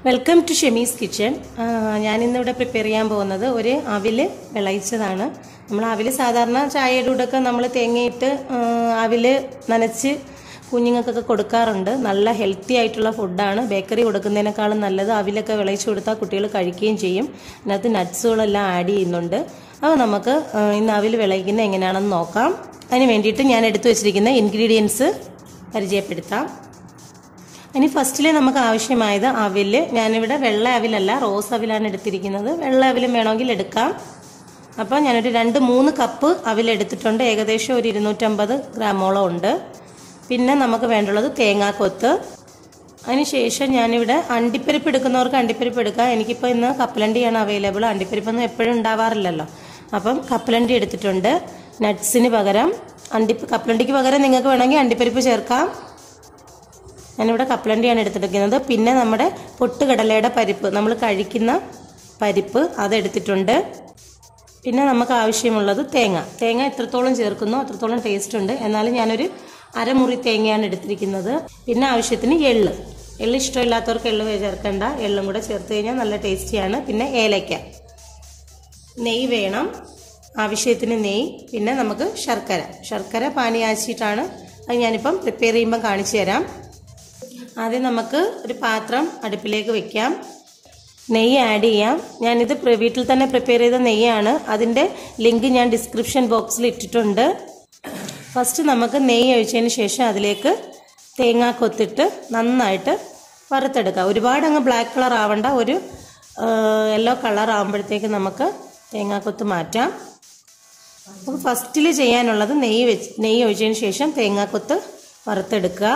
Welcome to Shemi's kitchen ഞാനിന്നിവിടെ prepare ചെയ്യാൻ പോകുന്നത് ഒരു അവില് വിളയിച്ചതാണ് നമ്മൾ അവില് സാധാരണ ചായയുടെ കൂടെയൊക്കെ നമ്മൾ തേങ്ങയിട്ട് ആ, അവില് നനച്ച് കുഞ്ഞുങ്ങൾക്കൊക്കെ കൊടുക്കാറുണ്ട് നല്ല ഹെൽത്തി ആയിട്ടുള്ള ഫുഡാണ് ബേക്കറി കൊടുക്കുന്നതിനേക്കാളും നല്ലത് അവിലൊക്കെ വിളയിച്ച് കൊടുത്താൽ കുട്ടികൾ കഴിക്കുകയും ചെയ്യും അതിനകത്ത് നട്ട്സുകളെല്ലാം ആഡ് ചെയ്യുന്നുണ്ട് അപ്പോൾ നമുക്ക് ആ, ഇന്ന് അവിൽ വിളയിക്കുന്നത് എങ്ങനെയാണെന്ന് നോക്കാം അതിന് വേണ്ടിയിട്ട് ഞാൻ എടുത്തു വെച്ചിരിക്കുന്ന ഇൻഗ്രീഡിയൻസ് പരിചയപ്പെടുത്താം ഇനി ഫസ്റ്റിൽ നമുക്ക് ആവശ്യമായത് അവില് ഞാനിവിടെ വെള്ള അവിലല്ല റോസ് അവിലാണ് എടുത്തിരിക്കുന്നത് വെള്ള അവിലും വേണമെങ്കിൽ എടുക്കാം അപ്പോൾ ഞാനൊരു രണ്ട് മൂന്ന് കപ്പ് അവിലെടുത്തിട്ടുണ്ട് ഏകദേശം ഒരു ഇരുന്നൂറ്റമ്പത് ഗ്രാമോളം ഉണ്ട് പിന്നെ നമുക്ക് വേണ്ടുള്ളത് തേങ്ങാക്കൊത്ത് അതിനുശേഷം ഞാനിവിടെ അണ്ടിപ്പരിപ്പ് എടുക്കുന്നവർക്ക് അണ്ടിപ്പരിപ്പ് എടുക്കാം എനിക്കിപ്പോൾ ഇന്ന് കപ്പലണ്ടിയാണ് അവൈലബിൾ അണ്ടിപ്പരിപ്പൊന്നും എപ്പോഴും ഉണ്ടാവാറില്ലല്ലോ അപ്പം കപ്പലണ്ടി എടുത്തിട്ടുണ്ട് നട്ട്സിന് പകരം അണ്ടി കപ്പലണ്ടിക്ക് പകരം നിങ്ങൾക്ക് വേണമെങ്കിൽ അണ്ടിപ്പരിപ്പ് ചേർക്കാം ഞാനിവിടെ കപ്പലണ്ടിയാണ് എടുത്തിരിക്കുന്നത് പിന്നെ നമ്മുടെ പൊട്ടുകടലയുടെ പരിപ്പ് നമ്മൾ കഴിക്കുന്ന പരിപ്പ് അതെടുത്തിട്ടുണ്ട് പിന്നെ നമുക്ക് ആവശ്യമുള്ളത് തേങ്ങ തേങ്ങ എത്രത്തോളം ചേർക്കുന്നോ അത്രത്തോളം ടേസ്റ്റ് ഉണ്ട് എന്നാലും ഞാനൊരു അരമുറി തേങ്ങയാണ് എടുത്തിരിക്കുന്നത് പിന്നെ ആവശ്യത്തിന് എള്ള് എള്ള് ഇഷ്ടമില്ലാത്തവർക്ക് എള്ള് ചേർക്കണ്ട എള്ളും കൂടെ ചേർത്ത് കഴിഞ്ഞാൽ നല്ല ടേസ്റ്റിയാണ് പിന്നെ ഏലയ്ക്ക നെയ്യ് വേണം ആവശ്യത്തിന് നെയ്യ് പിന്നെ നമുക്ക് ശർക്കര ശർക്കര പാനി കാച്ചിട്ടാണ് അത് ഞാനിപ്പം പ്രിപ്പയർ ചെയ്യുമ്പോൾ കാണിച്ചു തരാം ആദ്യം നമുക്ക് ഒരു പാത്രം അടുപ്പിലേക്ക് വെക്കാം നെയ്യ് ആഡ് ചെയ്യാം ഞാനിത് പ്ര- വീട്ടിൽ തന്നെ പ്രിപ്പയർ ചെയ്ത നെയ്യാണ് അതിൻ്റെ ലിങ്ക് ഞാൻ ഡിസ്ക്രിപ്ഷൻ ബോക്സിൽ ഇട്ടിട്ടുണ്ട് ഫസ്റ്റ് നമുക്ക് നെയ്യ് ഒഴിച്ചതിന് ശേഷം അതിലേക്ക് തേങ്ങ കൊത്തിട്ട് നന്നായിട്ട് വറുത്തെടുക്കാം ഒരുപാട് അങ്ങ് ബ്ലാക്ക് കളർ ആവണ്ട ഒരു യെല്ലോ കളർ ആകുമ്പോഴത്തേക്ക് നമുക്ക് തേങ്ങാക്കൊത്ത് മാറ്റാം അപ്പോൾ ഫസ്റ്റിൽ ചെയ്യാനുള്ളത് നെയ്യ് വെച്ച് നെയ്യ് ഒഴിച്ചതിന് ശേഷം തേങ്ങാക്കൊത്ത് വറുത്തെടുക്കുക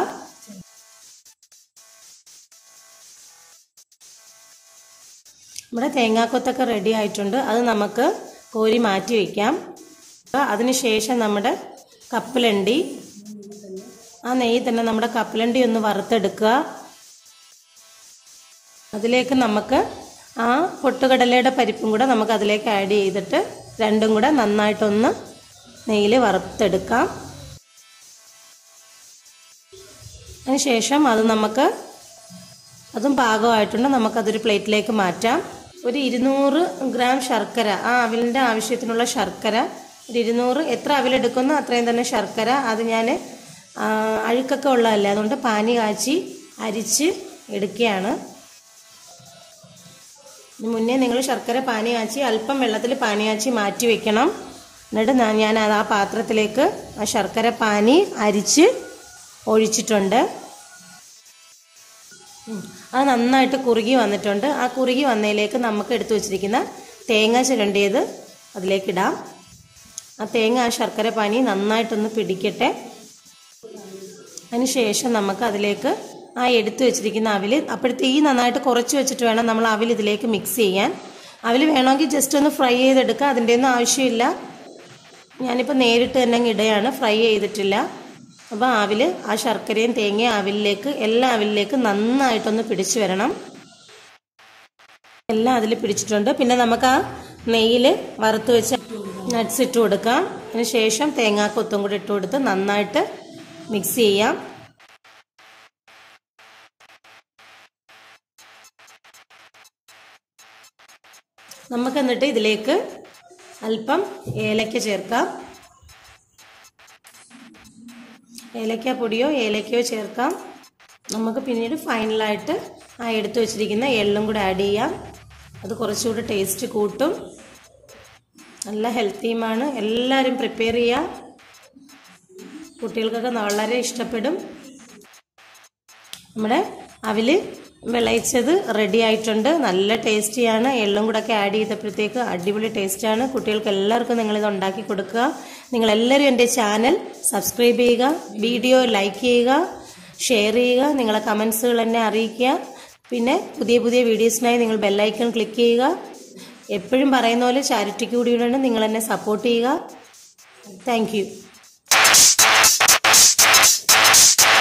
നമ്മുടെ തേങ്ങാക്കൊത്തൊക്കെ റെഡി ആയിട്ടുണ്ട് അത് നമുക്ക് കോരി മാറ്റി വയ്ക്കാം അതിനുശേഷം നമ്മുടെ കപ്പലണ്ടി ആ നെയ്യ് തന്നെ നമ്മുടെ കപ്പലണ്ടി ഒന്ന് വറുത്തെടുക്കുക അതിലേക്ക് നമുക്ക് ആ പൊട്ടുകടലയുടെ പരിപ്പും കൂടെ നമുക്ക് അതിലേക്ക് ആഡ് ചെയ്തിട്ട് രണ്ടും കൂടെ നന്നായിട്ടൊന്ന് നെയ്യിൽ വറുത്തെടുക്കാം അതിനുശേഷം അത് നമുക്ക് അതും പാകമായിട്ടുണ്ട് നമുക്കതൊരു പ്ലേറ്റിലേക്ക് മാറ്റാം ഒരു ഇരുന്നൂറ് ഗ്രാം ശർക്കര ആ അവിലിൻ്റെ ആവശ്യത്തിനുള്ള ശർക്കര ഒരു ഇരുന്നൂറ് എത്ര അവിലെടുക്കുന്നോ അത്രയും തന്നെ ശർക്കര അത് ഞാൻ അഴുക്കൊക്കെ ഉള്ളതല്ലേ അതുകൊണ്ട് പാനി കാച്ചി അരിച്ച് എടുക്കുകയാണ് ഇതിന് മുന്നേ നിങ്ങൾ ശർക്കര പാനി കാച്ചി അല്പം വെള്ളത്തിൽ പാനി കാച്ചി മാറ്റി വെക്കണം എന്നിട്ട് ഞാൻ- ഞാൻ അത് ആ പാത്രത്തിലേക്ക് ആ ശർക്കര പാനി അരിച്ച് ഒഴിച്ചിട്ടുണ്ട് ഉം. അത് നന്നായിട്ട് കുറുകി വന്നിട്ടുണ്ട് ആ കുറുകി വന്നതിലേക്ക് നമുക്ക് എടുത്തു വെച്ചിരിക്കുന്ന തേങ്ങ ചിരണ്ടിയത് അതിലേക്ക് ഇടാം ആ തേങ്ങ ആ ശർക്കര പാനി നന്നായിട്ടൊന്ന് പിടിക്കട്ടെ അതിനുശേഷം നമുക്ക് അതിലേക്ക് ആ എടുത്തു വെച്ചിരിക്കുന്ന അവിൽ അപ്പോഴത്തെ ഈ നന്നായിട്ട് കുറച്ച് വെച്ചിട്ട് വേണം നമ്മൾ അവിൽ ഇതിലേക്ക് മിക്സ് ചെയ്യാൻ അവിൽ വേണമെങ്കിൽ ജസ്റ്റ് ഒന്ന് ഫ്രൈ ചെയ്തെടുക്കുക അതിൻ്റെ ഒന്നും ആവശ്യമില്ല ഞാനിപ്പോൾ നേരിട്ട് തന്നെ അങ്ങ് ഇടുകയാണ് ഫ്രൈ ചെയ്തിട്ടില്ല അപ്പോൾ അവിൽ ആ ശർക്കരയും തേങ്ങയും അവിലിലേക്ക് എല്ലാ അവിലിലേക്ക് നന്നായിട്ടൊന്ന് പിടിച്ചു വരണം എല്ലാം അതിൽ പിടിച്ചിട്ടുണ്ട് പിന്നെ നമുക്ക് ആ നെയ്യിൽ വറുത്ത് വെച്ച നട്ട്സ് ഇട്ട് കൊടുക്കാം അതിന് ശേഷം തേങ്ങാക്കൊത്തും കൂടി ഇട്ട് കൊടുത്ത് നന്നായിട്ട് മിക്സ് ചെയ്യാം നമുക്ക് എന്നിട്ട് ഇതിലേക്ക് അല്പം ഏലക്ക ചേർക്കാം ഏലക്ക പൊടിയോ ഏലക്കയോ ചേർക്കാം നമുക്ക് പിന്നീട് ഫൈനലായിട്ട് ആ എടുത്തു വെച്ചിരിക്കുന്ന എള്ളും കൂടെ ആഡ് ചെയ്യാം അത് കുറച്ചുകൂടി ടേസ്റ്റ് കൂട്ടും നല്ല ഹെൽത്തിയുമാണ് എല്ലാവരും പ്രിപ്പയർ ചെയ്യുക കുട്ടികൾക്കൊക്കെ വളരെ ഇഷ്ടപ്പെടും നമ്മുടെ അവില് വിളയിച്ചത് റെഡി ആയിട്ടുണ്ട് നല്ല ടേസ്റ്റിയാണ് എള്ളും കൂടെ ഒക്കെ ആഡ് ചെയ്തപ്പോഴത്തേക്ക് അടിപൊളി ടേസ്റ്റാണ് കുട്ടികൾക്ക് എല്ലാവർക്കും നിങ്ങളിത് ഉണ്ടാക്കി കൊടുക്കുക നിങ്ങളെല്ലാവരും എൻ്റെ ചാനൽ സബ്സ്ക്രൈബ് ചെയ്യുക വീഡിയോ ലൈക്ക് ചെയ്യുക ഷെയർ ചെയ്യുക നിങ്ങളെ കമൻസുകൾ എന്നെ അറിയിക്കുക പിന്നെ പുതിയ പുതിയ വീഡിയോസിനായി നിങ്ങൾ ബെല്ലൈക്കൺ ക്ലിക്ക് ചെയ്യുക എപ്പോഴും പറയുന്ന പോലെ ചാരിറ്റിക്ക് കൂടിയുണ്ട് നിങ്ങൾ എന്നെ സപ്പോർട്ട് ചെയ്യുക താങ്ക്